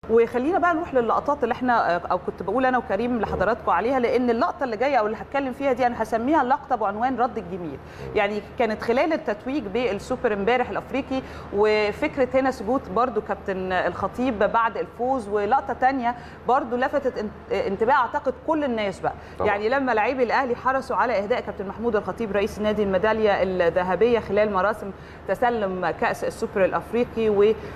وخلينا بقى نروح للقطات اللي احنا او كنت بقول انا وكريم لحضراتكم عليها لان اللقطه اللي جايه او اللي هتكلم فيها دي انا هسميها لقطه بعنوان رد الجميل يعني كانت خلال التتويج بالسوبر امبارح الافريقي وفكره هنا ثبوت برضو كابتن الخطيب بعد الفوز ولقطه تانية برضو لفتت انتباه اعتقد كل الناس بقى طبعا. يعني لما لاعبي الاهلي حرصوا على اهداء كابتن محمود الخطيب رئيس النادي الميداليه الذهبيه خلال مراسم تسلم كاس السوبر الافريقي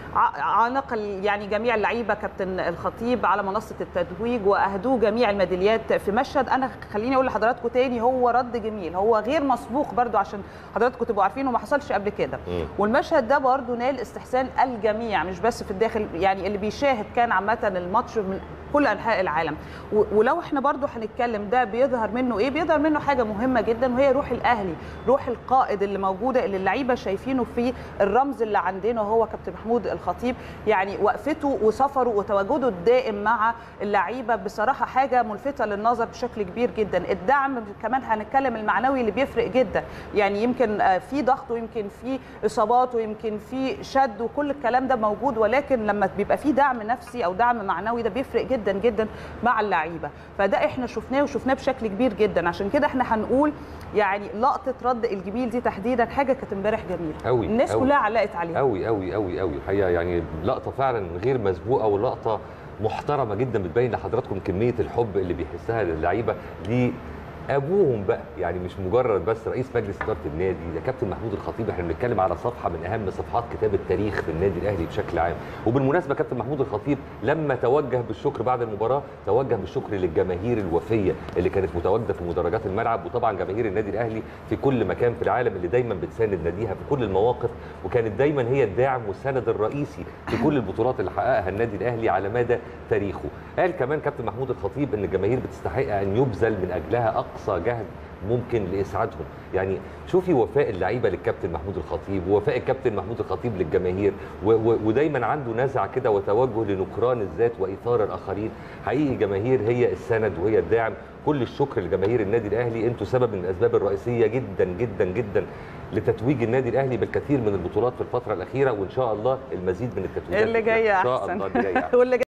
وعانق يعني جميع اللعيبه كابتن الخطيب على منصه التتويج واهدوه جميع الميداليات في مشهد انا خليني اقول لحضراتكم تاني هو رد جميل هو غير مسبوق برضو عشان حضراتكم تبقوا عارفين وما حصلش قبل كده والمشهد ده برضو نال استحسان الجميع مش بس في الداخل يعني اللي بيشاهد كان عامه الماتش من كل انحاء العالم ولو احنا برضو هنتكلم ده بيظهر منه ايه بيظهر منه حاجه مهمه جدا وهي روح الاهلي روح القائد اللي موجوده اللي اللعيبه شايفينه في الرمز اللي عندنا هو كابتن محمود الخطيب يعني وقفته وسفره وتواجده الدائم مع اللعيبه بصراحه حاجه ملفته للنظر بشكل كبير جدا الدعم كمان هنتكلم المعنوي اللي بيفرق جدا يعني يمكن في ضغط ويمكن في اصابات ويمكن في شد وكل الكلام ده موجود ولكن لما بيبقى في دعم نفسي او دعم معنوي ده بيفرق جدا جدا جدا مع اللعيبه فده احنا شفناه وشفناه بشكل كبير جدا عشان كده احنا هنقول يعني لقطه رد الجميل دي تحديدا حاجه كانت امبارح جميله قوي الناس أوي. كلها علقت عليها قوي قوي قوي قوي الحقيقه يعني لقطه فعلا غير مسبوقه ولقطه محترمه جدا بتبين لحضراتكم كميه الحب اللي بيحسها اللعيبه دي ابوهم بقى يعني مش مجرد بس رئيس مجلس اداره النادي ده كابتن محمود الخطيب احنا بنتكلم على صفحه من اهم صفحات كتاب التاريخ في النادي الاهلي بشكل عام وبالمناسبه كابتن محمود الخطيب لما توجه بالشكر بعد المباراه توجه بالشكر للجماهير الوفيه اللي كانت متواجده في مدرجات الملعب وطبعا جماهير النادي الاهلي في كل مكان في العالم اللي دايما بتساند ناديها في كل المواقف وكانت دايما هي الداعم والسند الرئيسي في كل البطولات اللي حققها النادي الاهلي على مدى تاريخه قال كمان كابتن محمود الخطيب ان الجماهير بتستحق ان يبذل من اجلها اقصى جهد ممكن لاسعادهم يعني شوفي وفاء اللعيبه للكابتن محمود الخطيب ووفاء الكابتن محمود الخطيب للجماهير و و ودايما عنده نزعه كده وتوجه لنكران الذات واثار الاخرين حقيقي جماهير هي السند وهي الداعم كل الشكر لجماهير النادي الاهلي انتوا سبب من الاسباب الرئيسيه جدا جدا جدا لتتويج النادي الاهلي بالكثير من البطولات في الفتره الاخيره وان شاء الله المزيد من التتويجات اللي جايه ان شاء احسن الله اللي جايه واللي